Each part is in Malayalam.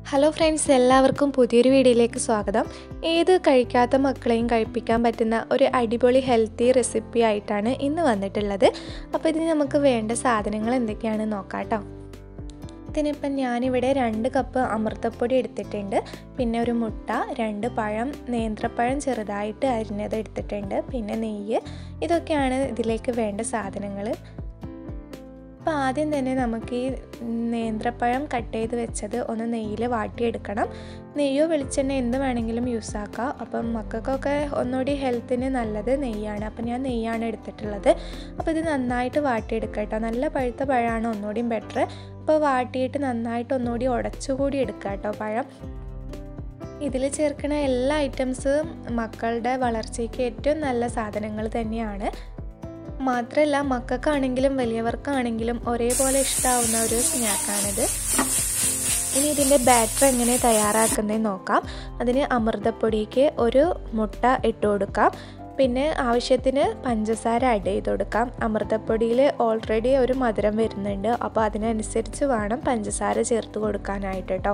ഹലോ ഫ്രണ്ട്സ് എല്ലാവർക്കും പുതിയൊരു വീഡിയോയിലേക്ക് സ്വാഗതം ഏത് കഴിക്കാത്ത മക്കളെയും കഴിപ്പിക്കാൻ പറ്റുന്ന ഒരു അടിപൊളി ഹെൽത്തി റെസിപ്പി ആയിട്ടാണ് ഇന്ന് വന്നിട്ടുള്ളത് അപ്പോൾ ഇതിന് നമുക്ക് വേണ്ട സാധനങ്ങൾ എന്തൊക്കെയാണെന്ന് നോക്കാം കേട്ടോ ഇതിനിപ്പം ഞാനിവിടെ രണ്ട് കപ്പ് അമൃതപ്പൊടി എടുത്തിട്ടുണ്ട് പിന്നെ ഒരു മുട്ട രണ്ട് പഴം നേന്ത്രപ്പഴം ചെറുതായിട്ട് അരിഞ്ഞത് എടുത്തിട്ടുണ്ട് പിന്നെ നെയ്യ് ഇതൊക്കെയാണ് ഇതിലേക്ക് വേണ്ട സാധനങ്ങൾ അപ്പോൾ ആദ്യം തന്നെ നമുക്ക് ഈ നേന്ത്രപ്പഴം കട്ട് ചെയ്ത് വെച്ചത് ഒന്ന് നെയ്യിൽ വാട്ടിയെടുക്കണം നെയ്യോ വെളിച്ചെണ്ണ എന്ത് വേണമെങ്കിലും യൂസ് ആക്കാം അപ്പം മക്കൾക്കൊക്കെ ഒന്നുകൂടി ഹെൽത്തിന് നല്ലത് നെയ്യാണ് അപ്പം ഞാൻ നെയ്യാണ് എടുത്തിട്ടുള്ളത് അപ്പോൾ ഇത് നന്നായിട്ട് വാട്ടിയെടുക്കുക കേട്ടോ നല്ല പഴുത്ത പഴമാണ് ഒന്നുകൂടിയും ബെറ്റർ അപ്പോൾ വാട്ടിയിട്ട് നന്നായിട്ട് ഒന്നുകൂടി ഉടച്ചുകൂടി എടുക്കുക കേട്ടോ പഴം ഇതിൽ ചേർക്കുന്ന എല്ലാ ഐറ്റംസും മക്കളുടെ വളർച്ചയ്ക്ക് ഏറ്റവും നല്ല സാധനങ്ങൾ തന്നെയാണ് മാത്രമല്ല മക്കൾക്കാണെങ്കിലും വലിയവർക്കാണെങ്കിലും ഒരേപോലെ ഇഷ്ടമാവുന്ന ഒരു സ്നാക്കാണിത് ഇനി ഇതിൻ്റെ ബാറ്റർ എങ്ങനെ തയ്യാറാക്കുന്നതെന്ന് നോക്കാം അതിന് അമൃതപ്പൊടിക്ക് ഒരു മുട്ട ഇട്ട് കൊടുക്കാം പിന്നെ ആവശ്യത്തിന് പഞ്ചസാര ആഡ് ചെയ്ത് കൊടുക്കാം അമൃതപ്പൊടിയിൽ ഓൾറെഡി ഒരു മധുരം വരുന്നുണ്ട് അപ്പോൾ അതിനനുസരിച്ച് വേണം പഞ്ചസാര ചേർത്ത് കൊടുക്കാനായിട്ട് കേട്ടോ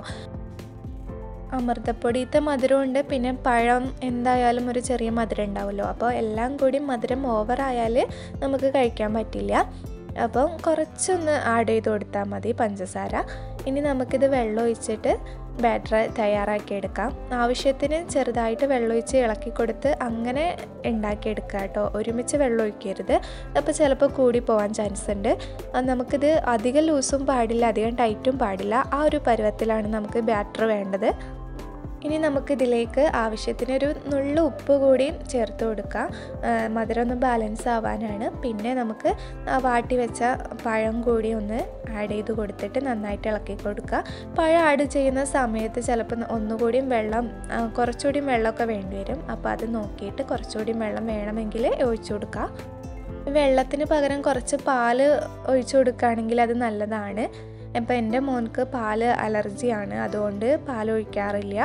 അമൃതപ്പൊടിയത്തെ മധുരമുണ്ട് പിന്നെ പഴം എന്തായാലും ഒരു ചെറിയ മധുരം ഉണ്ടാവുമല്ലോ അപ്പോൾ എല്ലാം കൂടി മധുരം ഓവറായാൽ നമുക്ക് കഴിക്കാൻ പറ്റില്ല അപ്പം കുറച്ചൊന്ന് ആഡ് ചെയ്ത് കൊടുത്താൽ മതി പഞ്ചസാര ഇനി നമുക്കിത് വെള്ളം ഒഴിച്ചിട്ട് ബാറ്റർ തയ്യാറാക്കിയെടുക്കാം ആവശ്യത്തിന് ചെറുതായിട്ട് വെള്ളമൊഴിച്ച് ഇളക്കി കൊടുത്ത് അങ്ങനെ ഉണ്ടാക്കിയെടുക്കുക കേട്ടോ ഒരുമിച്ച് വെള്ളം ഒഴിക്കരുത് അപ്പോൾ ചിലപ്പോൾ കൂടി പോകാൻ ചാൻസ് ഉണ്ട് അത് നമുക്കിത് അധികം ലൂസും പാടില്ല അധികം ടൈറ്റും പാടില്ല ആ ഒരു പരുവത്തിലാണ് നമുക്ക് ബാറ്റർ വേണ്ടത് ഇനി നമുക്കിതിലേക്ക് ആവശ്യത്തിനൊരു നുള്ളു ഉപ്പ് കൂടി ചേർത്ത് കൊടുക്കാം മധുരം ഒന്ന് ബാലൻസ് ആവാനാണ് പിന്നെ നമുക്ക് വാട്ടി വെച്ച പഴം കൂടി ഒന്ന് ആഡ് ചെയ്ത് കൊടുത്തിട്ട് നന്നായിട്ട് ഇളക്കി കൊടുക്കുക പഴം ആഡ് ചെയ്യുന്ന സമയത്ത് ചിലപ്പോൾ ഒന്നുകൂടിയും വെള്ളം കുറച്ചുകൂടിയും വെള്ളമൊക്കെ വേണ്ടി വരും അപ്പോൾ അത് നോക്കിയിട്ട് കുറച്ചുകൂടിയും വെള്ളം വേണമെങ്കിൽ ഒഴിച്ചു കൊടുക്കുക വെള്ളത്തിന് പകരം കുറച്ച് പാല് ഒഴിച്ചു കൊടുക്കുകയാണെങ്കിൽ അത് നല്ലതാണ് അപ്പോൾ എൻ്റെ മോൻക്ക് പാല് അലർജിയാണ് അതുകൊണ്ട് പാൽ ഒഴിക്കാറില്ല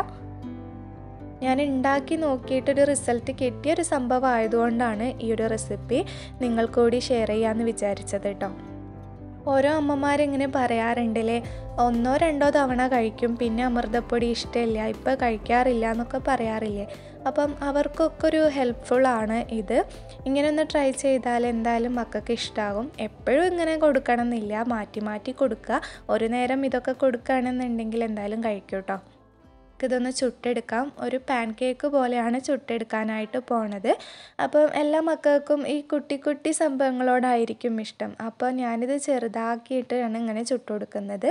ഞാൻ ഉണ്ടാക്കി നോക്കിയിട്ടൊരു റിസൾട്ട് കിട്ടിയ ഒരു സംഭവം ആയതുകൊണ്ടാണ് ഈ ഒരു റെസിപ്പി നിങ്ങൾക്ക് കൂടി ഷെയർ ചെയ്യാമെന്ന് വിചാരിച്ചത് കേട്ടോ ഓരോ അമ്മമാരിങ്ങനെ പറയാറുണ്ടല്ലേ ഒന്നോ രണ്ടോ തവണ കഴിക്കും പിന്നെ അമൃതപ്പൊടി ഇഷ്ടമില്ല ഇപ്പം കഴിക്കാറില്ല എന്നൊക്കെ പറയാറില്ലേ അപ്പം അവർക്കൊക്കെ ഒരു ഹെൽപ്ഫുള്ളാണ് ഇത് ഇങ്ങനെ ഒന്ന് ട്രൈ ചെയ്താൽ എന്തായാലും മക്കൾക്ക് ഇഷ്ടമാകും എപ്പോഴും ഇങ്ങനെ കൊടുക്കണം എന്നില്ല മാറ്റി മാറ്റി കൊടുക്കുക ഒരു നേരം ഇതൊക്കെ കൊടുക്കുകയാണെന്നുണ്ടെങ്കിൽ എന്തായാലും കഴിക്കും കേട്ടോ ഇതൊന്ന് ചുട്ടെടുക്കാം ഒരു പാൻ കേക്ക് പോലെയാണ് ചുട്ടെടുക്കാനായിട്ട് പോണത് അപ്പം എല്ലാ മക്കൾക്കും ഈ കുട്ടി കുട്ടി സംഭവങ്ങളോടായിരിക്കും ഇഷ്ടം അപ്പോൾ ഞാനിത് ചെറുതാക്കിയിട്ടാണ് ഇങ്ങനെ ചുട്ടു കൊടുക്കുന്നത്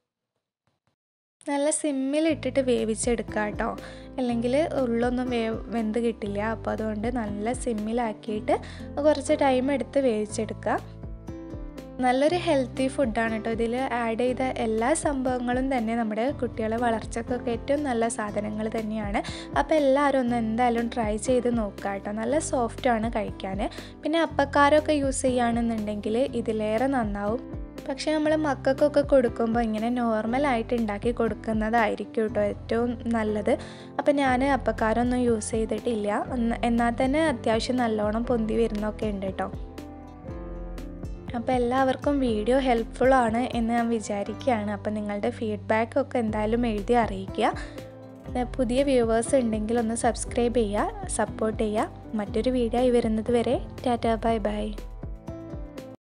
നല്ല സിമ്മിലിട്ടിട്ട് വേവിച്ചെടുക്കുക കേട്ടോ അല്ലെങ്കിൽ ഉള്ളൊന്നും വേ വെന്ത് കിട്ടില്ല അപ്പോൾ അതുകൊണ്ട് നല്ല സിമ്മിലാക്കിയിട്ട് കുറച്ച് ടൈം എടുത്ത് വേവിച്ചെടുക്കുക നല്ലൊരു ഹെൽത്തി ഫുഡാണ് കേട്ടോ ഇതിൽ ആഡ് ചെയ്ത എല്ലാ സംഭവങ്ങളും തന്നെ നമ്മുടെ കുട്ടികളെ വളർച്ചക്കൊക്കെ ഏറ്റവും നല്ല സാധനങ്ങൾ തന്നെയാണ് അപ്പോൾ എല്ലാവരും ഒന്ന് എന്തായാലും ട്രൈ ചെയ്ത് നോക്കുക കേട്ടോ നല്ല സോഫ്റ്റാണ് കഴിക്കാൻ പിന്നെ അപ്പക്കാരമൊക്കെ യൂസ് ചെയ്യുകയാണെന്നുണ്ടെങ്കിൽ ഇതിലേറെ നന്നാവും പക്ഷേ നമ്മൾ മക്കൾക്കൊക്കെ കൊടുക്കുമ്പോൾ ഇങ്ങനെ നോർമലായിട്ട് ഉണ്ടാക്കി കൊടുക്കുന്നതായിരിക്കും കേട്ടോ ഏറ്റവും നല്ലത് അപ്പോൾ ഞാൻ അപ്പക്കാരൊന്നും യൂസ് ചെയ്തിട്ടില്ല എന്നാൽ തന്നെ അത്യാവശ്യം നല്ലോണം പൊന്തി വരുന്നൊക്കെ ഉണ്ട് കേട്ടോ അപ്പോൾ എല്ലാവർക്കും വീഡിയോ ഹെൽപ്ഫുൾ ആണ് എന്ന് ഞാൻ വിചാരിക്കുകയാണ് അപ്പോൾ നിങ്ങളുടെ ഫീഡ്ബാക്കൊക്കെ എന്തായാലും എഴുതി അറിയിക്കുക പുതിയ വ്യൂവേഴ്സ് ഉണ്ടെങ്കിൽ ഒന്ന് സബ്സ്ക്രൈബ് ചെയ്യുക സപ്പോർട്ട് ചെയ്യുക മറ്റൊരു വീഡിയോ ആയി വരുന്നത് വരെ ടാറ്റാ ബൈ ബൈ